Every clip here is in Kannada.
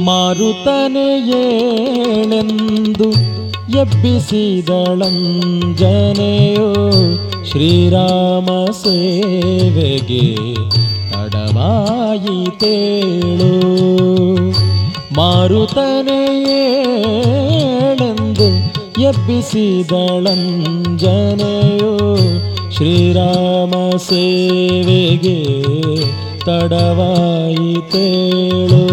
ಮಾರುತನೆಯೇಳೆಂದು ಎಬ್ಬಿಸಿದಳಂಜನೆಯೋ ಶ್ರೀರಾಮ ಸೇವೆಗೆ ತಡವಾಯಿತೇಳು ಮಾರುತನೆಯೇಳೆಂದು ಎಬ್ಬಿಸಿದಳಂಜನೆಯೋ ಶ್ರೀರಾಮ ಸೇವೆಗೆ ತಡವಾಯಿತೇಳು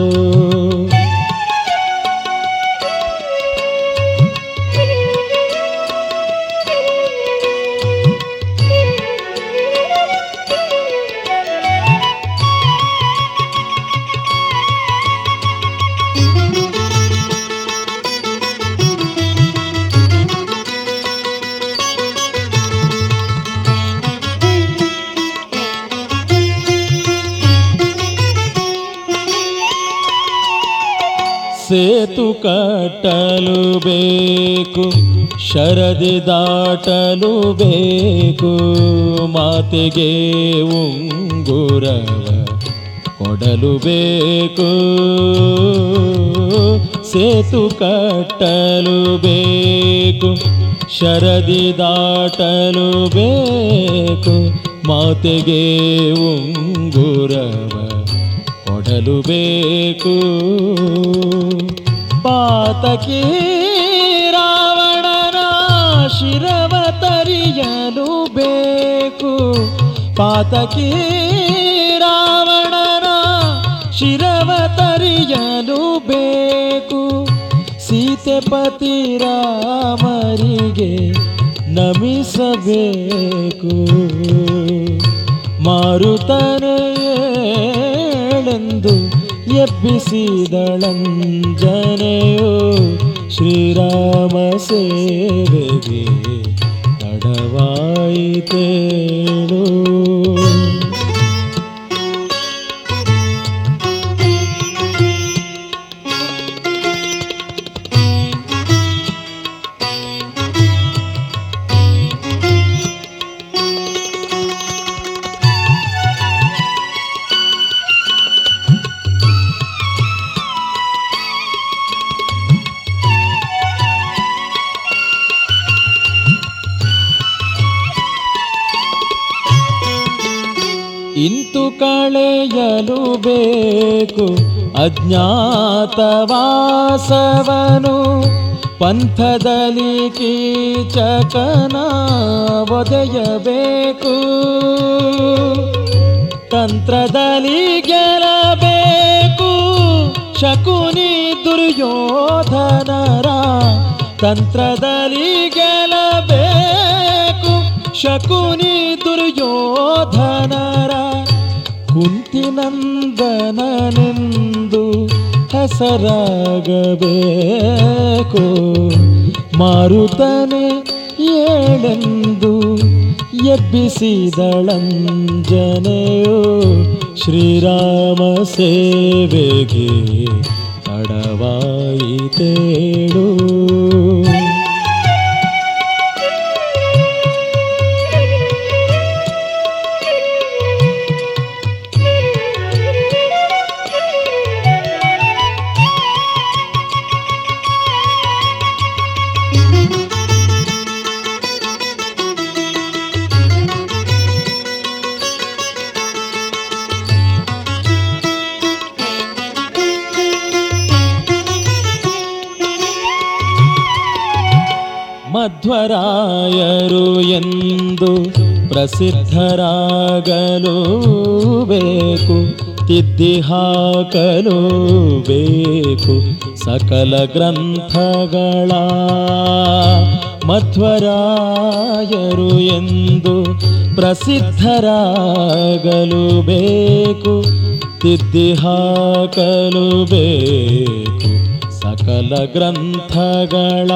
ಸೇತು ಕಟ್ಟಲು ಬೇಕು ಶರದಿ ದಾಟಲು ಬೇಕು ಮಾತೆಗೆ ಉಂಗುರವ ಕೊಡಲು ಬೇಕು ಸೇತು ಕಟ್ಟಲು ಬೇಕು ಶರದಿ ದಾಟಲು ಬೇಕು ಮಾತೆಗೆ ಉಂಗುರವ ಕೊಡಲು ಬೇಕು ಪಾತಕಿ ರಾವಣನ ಶಿರವ ತರಿಯಲು ಬೇಕು ಪಾತಕಿ ರಾವಣನ ಶಿರವ ತರಿಯಲು ಬೇಕು ಸೀತೆ ಪತಿ ರಾಮರಿಗೆ ನಮಿಸಬೇಕು ಮಾರುತನೆಯೇಳೆಂದು ಎಬ್ಬಿಸಿದಳಂಜನೆಯೋ ಶ್ರೀರಾಮ ಸೇವೆಗೆ ತಡವಾಯಿತೇಳು ಇಂತು ಕಳೆಯಲು ಬೇಕು ಅಜ್ಞಾತವಾಸವನು ಪಂಥದಲ್ಲಿ ಕೀಚಕನ ಒದೆಯಬೇಕು ತಂತ್ರದಲ್ಲಿ ಗೆಲ್ಲಬೇಕು ಶಕುನಿ ದುರ್ಯೋಧನರ ತಂತ್ರದಲ್ಲಿ ಗೆಲ್ಲಬೇಕು ಶಕುನಿ ದುರ್ಯೋಧನರ ಕುಂತಿನಂದನನೆಂದು ಹೆಸರಾಗಬೇಕು ಮಾರುತನೆ ಏಳೆಂದು ಎಬ್ಬಿಸಿದಳಂಜನೆಯೋ ಶ್ರೀರಾಮ ಸೇವೆಗೆ ತಡವಾಯಿತೇಳು ಮಧ್ವರಾಯರು ಎಂದು ಪ್ರಸಿದ್ಧರಾಗಲು ಬೇಕು ತಿದ್ದಿ ಹಾಕಲು ಬೇಕು ಸಕಲ ಗ್ರಂಥಗಳ ಮಧ್ವರಾಯರು ಎಂದು ಪ್ರಸಿದ್ಧರಾಗಲು ಬೇಕು ತಿದ್ದಿ ಹಾಕಲು ಬೇಕು ಸಕಲ ಗ್ರಂಥಗಳ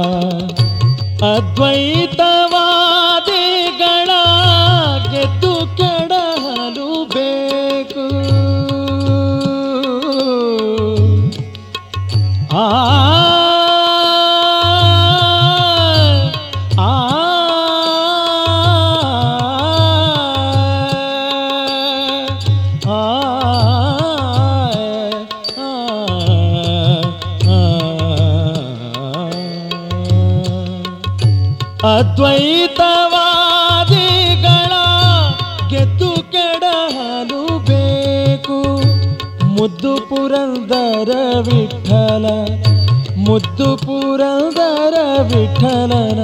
ಅದ್ವೈತವಾದಿಗಳ ಗೆದ್ದು ಕೆಡಲು ಬೇಕು ಆ ಆ ಆ ಅದ್ವೈತವಾದಿಗಳ ಗೆದ್ದು ಕೆಡಹಲು ಬೇಕು ಮುದ್ದು ಪುರಂದರ ವಿಠಲ ಮುದ್ದು ಪುರಂದರ ವಿಠಲನ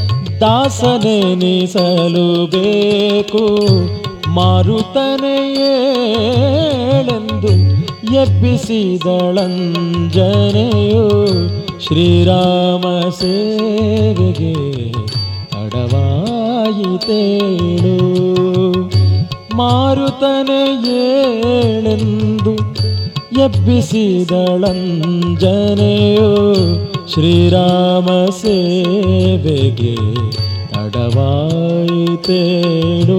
ದಾಸನೆನಿಸಲು ಬೇಕು ಮಾರುತನೆಯೇಳೆಂದು ಎಬ್ಬಿಸಿದಳಂಜನೆಯು ಶ್ರೀರಾಮ ಸೇವೆಗೆ ತಡವಾಯಿತೇಳು ಮಾರುತನೆಯೇಳೆಂದು ಎಬ್ಬಿಸಿದಳಂಜನೆಯು ಶ್ರೀರಾಮ ಸೇವೆಗೆ ತಡವಾಯಿತೇಳು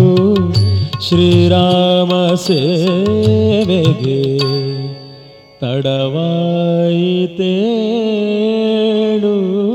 ಶ್ರೀರಾಮ ಸೇವೆಗೆ ತಡವಾಯಿತೇಳು